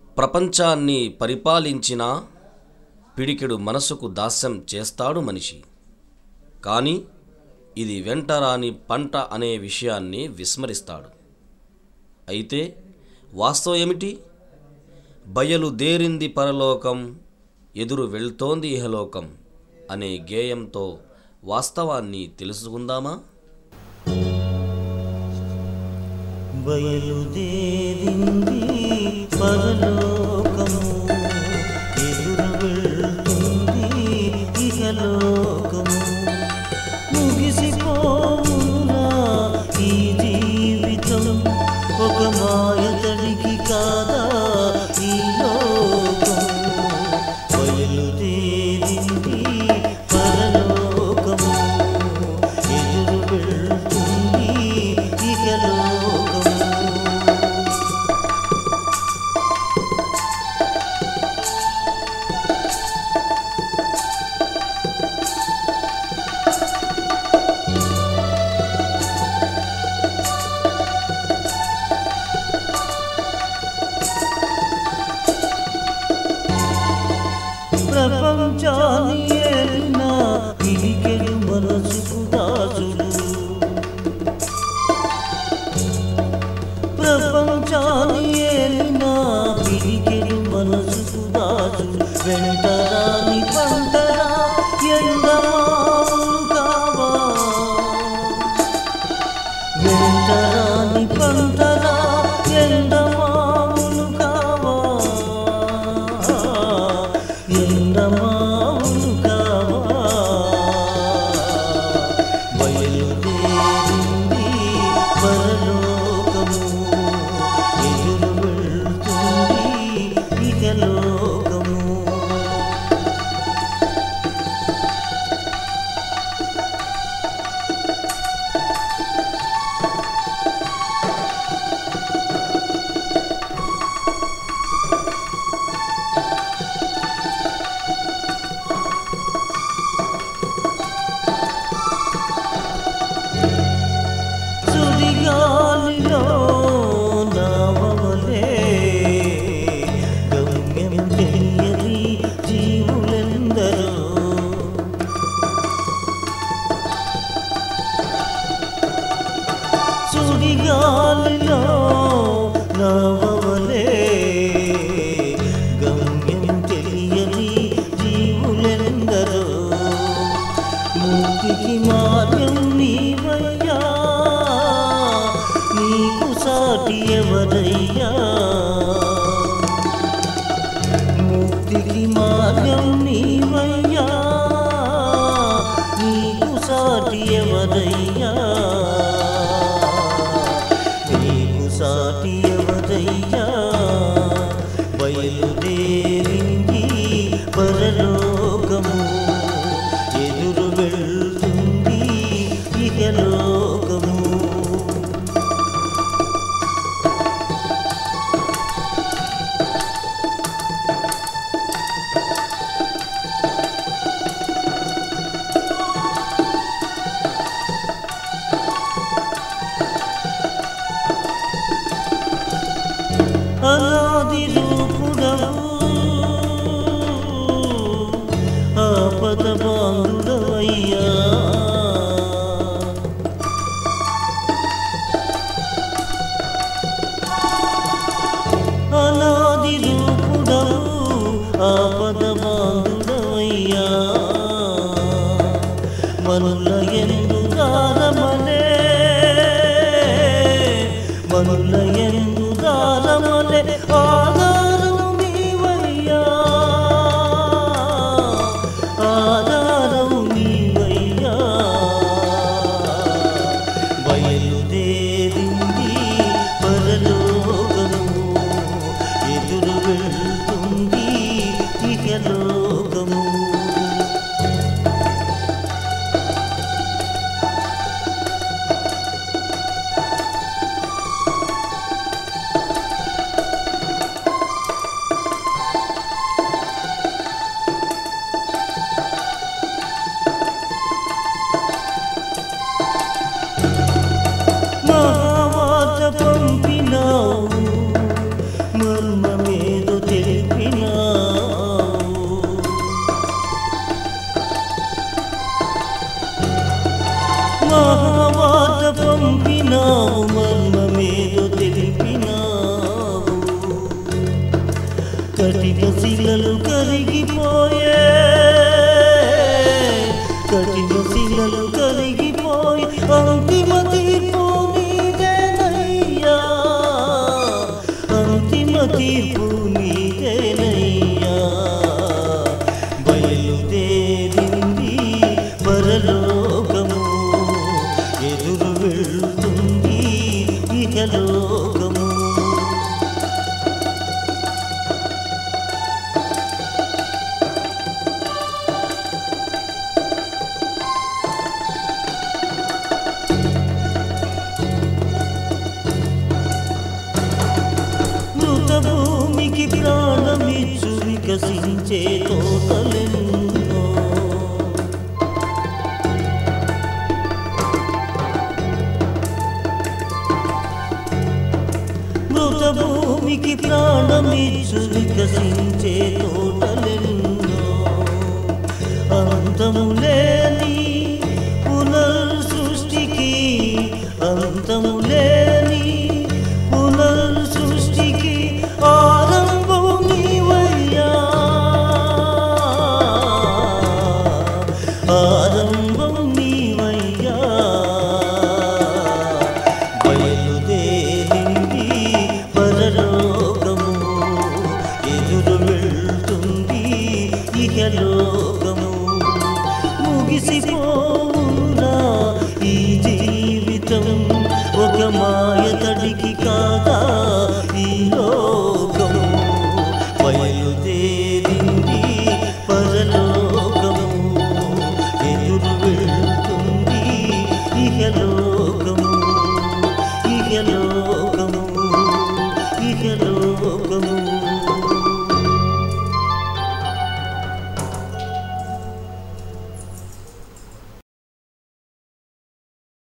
ప్రపంచాన్ని పరిపాలించిన పిడికెడు మనసుకు దాస్యం చేస్తాడు మనిషి కానీ ఇది వెంటరాని పంట అనే విషయాన్ని విస్మరిస్తాడు అయితే వాస్తవం ఏమిటి బయలుదేరింది పరలోకం ఎదురు వెళ్తోంది ఇహలోకం అనే గేయంతో వాస్తవాన్ని తెలుసుకుందామా బయలుదేరింది పరలోకము ఎదురు వెళ్తుంది ఇహలోకము ముగిసిపోవునా ఈ జీవితం ఒక మాయతడికి కాదా ఈ లోకం బయలుదేరింది పరలోకము ఎదురు వెళ్తుంది ఇహలోకము ప్రపంచాన్ని ఏలిన పిలికెడు మనసుకు దాసుడు ప్రపంచాన్ని ఏలిన పిలికెడు మనసుకు దాసుడు వెంటరాని పంటరా ఎండమావులు కావా వెంటరాని పంటరా ఎండమావులు కావా ఎండమావులు కావా బయలుదేరింది పరలోకము ఎదురు వెళ్తుంది ఇహలోకము సుడిగాలిలో నావవలే గమ్యం తెలియని జీవులెందరో సుడిగాలిలో నావవలే గమ్యం తెలియని జీవులెందరో ముక్తికి మార్గం నీవయ్యా నీకు సాటి ఎవరయ్యా ముక్తికి మార్గం నీవయ్యా నీకు సాటి ఎవరయ్యా నీకు సాటి ఎవరయ్యా బయలుదేరింది పరలోకము ఎదురు వెళ్తుంది ఇహలోకము అనాది రూపుడవు ఆపద బాంధుడవయ్యా అనాది రూపుడవు ఆపద బాంధుడవయ్యా మనుల ఎందు దారమలే మనుల ఎందు దారమలే ఆధారం నీవయ్యా ఆధారం నీవయ్యా బయలుదేరింది పరలోకము ఎదురు వెళ్తుంది ఇక కఠిన శిలలు కరిగిపోయే కఠిన శిలలు కరిగిపోయి అంతిమ తీర్పు నీదేనయ్యా అంతిమ తీర్పు నీదేనయ్యా బయలుదేరింది పరలోకము ఎదురు వెళ్తుంది ఇహలోకము మృత భూమికి ప్రాణమిచ్చు వికసించే తోటలెన్నో మృత భూమికి ప్రాణమిచ్చు వికసించే తోటలెన్నో అంతము లేని పునర్ సృష్టికి అంతము లేని పునర్ సృష్టికి ఆరంభం నీవయ్యా ఆరంభం నీవయ్యా బయలుదేరింది పరలోకము ఎదురు వెళ్తుంది ఇహలోకము ముగిసిపోవురా ఈ జీవితం ఒక మాయ తడికి కాదా ఈ లోకము బయలుదేరింది పరలోకము ఎదురు వెళ్తుంది ఇహలోకము ఇహలోకము